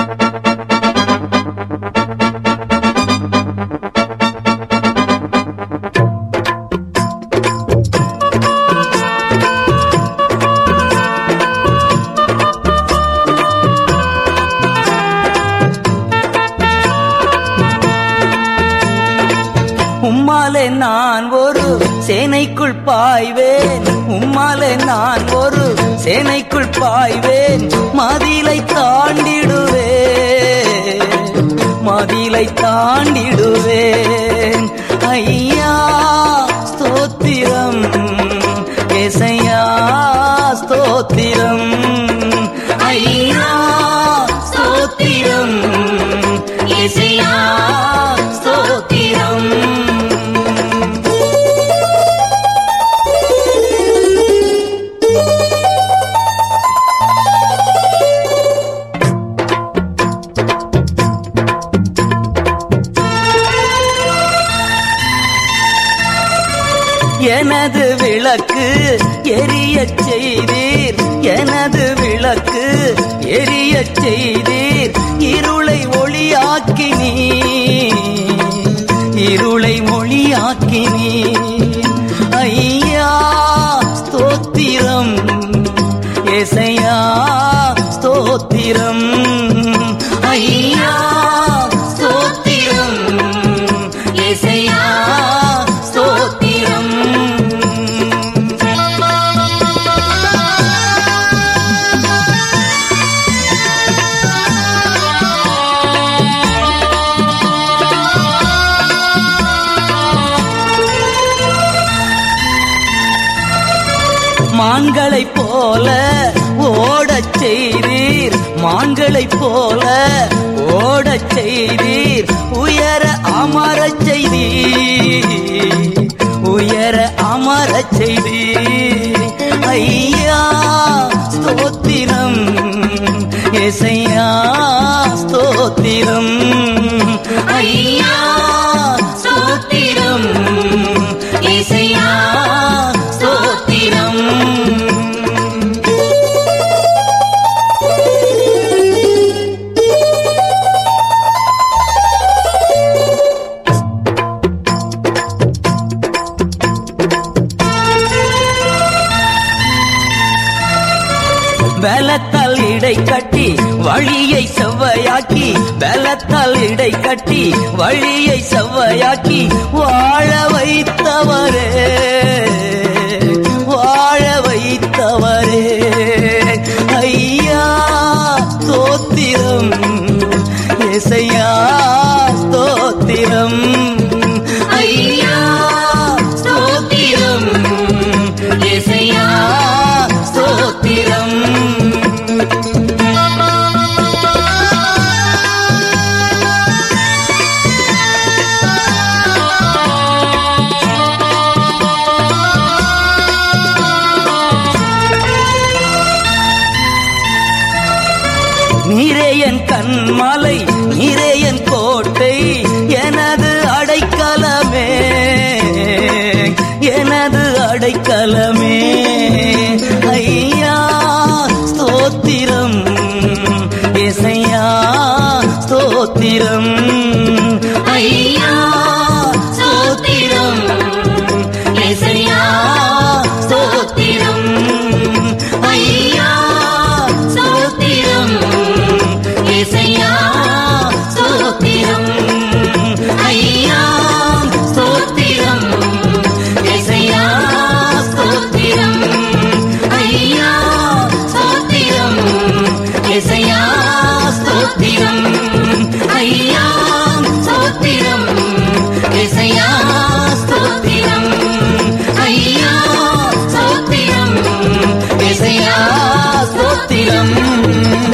உம்மாலே நான் ஒரு சேனைக்குள் பாய்வேன் உம்மாலே நான் ஒரு சேனைக்குள் பாய்வேன் மதிலை தாண்டிடுவேன் மதிலை தாண்டிடுவேன் ஐயா ஸ்தோத்திரம் ஏசையா ஸ்தோத்திரம் ஐயா ஸ்தோத்திரம் ஏசையா ஸ்தோத்திரம் எனது விளக்கு எரியச் செய்தீர் எனது விளக்கு எரியச் செய்தீர் இருளை ஒளியாக்கினீ இருளை ஒளியாக்கினீ ஐயா ஸ்தோத்திரம் ஏசையா ஸ்தோத்திரம் ஐயா ஸ்தோத்திரம் ஏசையா ஸ்தோத்திரம் மான்களைப் போல ஓடச் செய்தீர் மான்களைப் போல ஓடச் செய்தீர் உயர அமரச் செய்தீர் உயர அமரச் செய்தீர் ஐயா ஸ்தோத்திரம் ஏசையா ஸ்தோத்திரம் ஐயா ஸ்தோத்திரம் ஏசையா ஸ்தோத்திரம் பலத்தால் இடை கட்டி வழியை செவ்வையாக்கி பலத்தால் இடை கட்டி வழியை செவ்வையாக்கி வாழ வைத்தவரே வாழ வைத்தவரே ஐயா ஸ்தோத்திரம் ஏசையா ஸ்தோத்திரம் ஐயா ஸ்தோத்திரம் ஏசையா ஸ்தோத்திரம் நீரே என் கண்மலை நீரே என் கோட்டை எனது அடைக்கலமே எனது அடைக்கலமே ஐயா ஸ்தோத்திரம் இசையா ஸ்தோத்திரம் ஐயா ஸ்தோத்திரம் இசையா ஸ்தோத்திரம் ஐயா ஸ்தோத்திரம் இசையா ஸ்தோத்திரம் ஐயா ஸ்தோத்திரம் இசையா ஸ்தோத்திரம் ஐயா ஸ்தோத்திரம் இசையா ஸ்தோத்திரம் ஐயா ஸ்தோத்திரம் இசையா ஸ்தோத்திரம் ஐயா ஸ்தோத்திரம் இசையா ஸ்தோத்திரம்